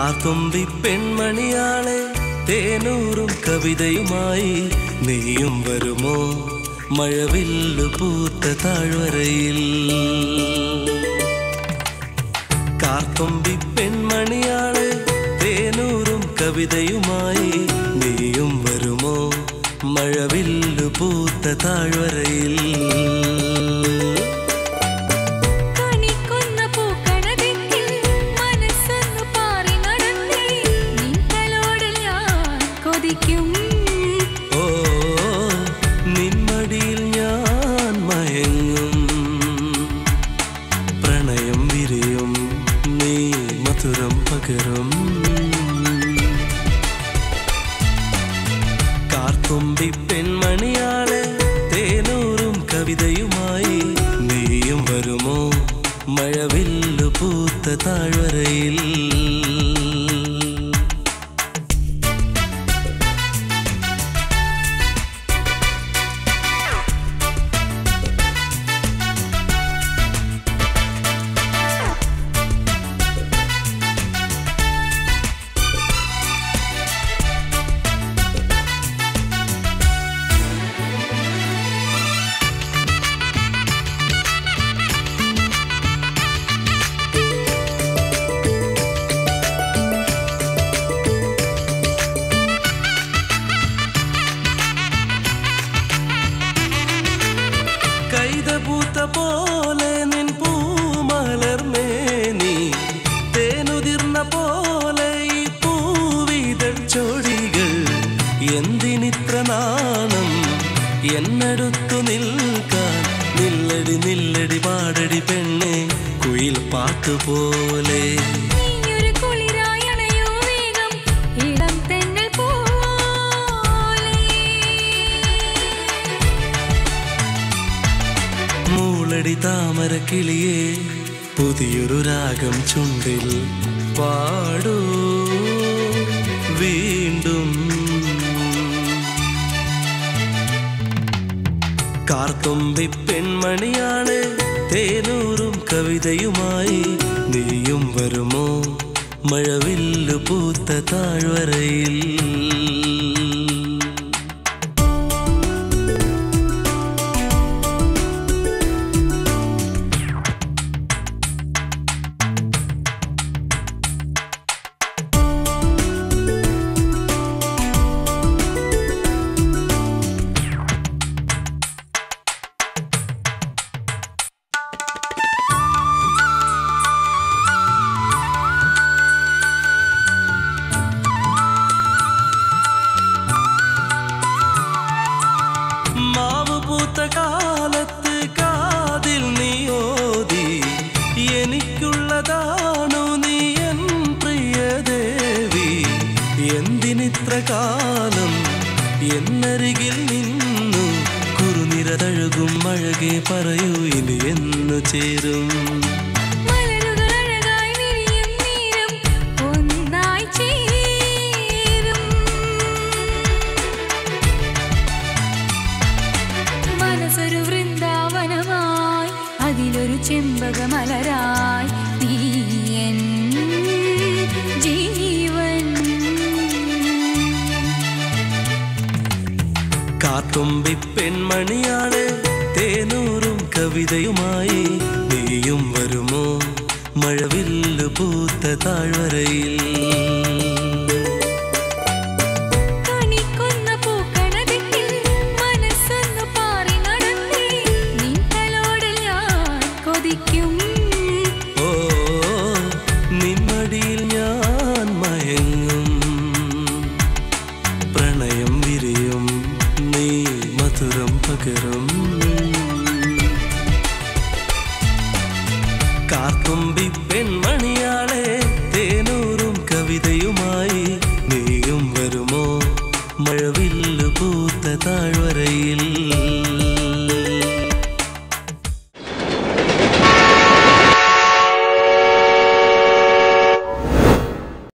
കാത്തുമ്പി പെൺമണിയാളെ തേനൂറും കവിതയുമായി നീയും വരുമോ മഴവില്ലു പൂത്ത താഴ്വരയിൽ കാർത്തുമ്പി പെൺമണിയാളെ തേനൂറും കവിതയുമായി നീയും വരുമോ മഴവില്ലു പൂത്ത താഴ്വരയിൽ കണിക്കൊന്ന പൂക്കണതിൽ മനസ്സൊന്നു പാറി നടന്നേ നിങ്ങളോട് ഞാൻ കൊതിക്കും ഓ നിന്മടിയിൽ ഞാൻ മയങ്ങും പ്രണയം വിരിയും നീ മധുരം പകരും കാർത്തുമ്പി പെൺമണിയാളെ തേനൂറും കവിതയുമായി നീയും വരുമോ മഴവില്ലു പൂത്ത താഴ്വരയിൽ കൈതപൂത്ത പോലെ നിൻ പൂമലർമേനി തേനുതിർന്ന പോലെ ഈ പൂവിതൾ ചൊടികൾ എന്തിനിത്ര നാണം എന്നടുത്തു നിൽക്കാൻ നില്ലടി നില്ലടി പാടടി പെണ്ണെ കുയിൽ പാട്ടുപോലെ നീയൊരു കുളിരായണയോ വേഗം ഇടം തെന്നൽ പോലെ മൂളടി താമര കിളിയെ പുതിയൊരു രാഗം ചുണ്ടിൽ പാടൂ വീണ്ടും കാർത്തുമ്പി പെൺമണിയാണ് തേനൂറും കവിതയുമായി നീയും വരുമോ മഴവില്ലു പൂത്ത താഴ്വരയിൽ മാവ് പൂത്ത കാലത്ത് കാതിൽ നീ ഓതി എനിക്കുള്ളതാണു നീ എൻ പ്രിയദേവി എന്തിനിത്ര കാലം എന്നരികിൽ നിന്നു കുറുനിരതഴുകും അഴകെ പറയൂ ഇനി എന്നു ചേരും മലരുകൾ അഴകായി വിരിയും നേരം ഒന്നായി ചേരും മനസ്സൊരു വൃന്ദാവനമായി അതിലൊരു ചെമ്പകമലരായി നീ എൻ ജീവൻ കാത്തുമ്പി പെൺമണിയാണ് തേനൂറും കവിതയുമായി നീയും വരുമോ മഴവില്ലു പൂത്ത താഴ്വരയിൽ കണിക്കൊന്ന പൂക്കണതിൽ മനസ്സൊന്നു പാറി നടന്നേ നിങ്ങളോട് ഞാൻ കൊതിക്കും ഓ നിന്മടിയിൽ ഞാൻ മയങ്ങും പ്രണയം വിരിയും നീ മധുരം പകരും കാർത്തുമ്പി പെൺമണിയാളെ തേനൂറും കവിതയുമായി നീയും വരുമോ മഴവില്ലു പൂത്ത താഴ്വരയിൽ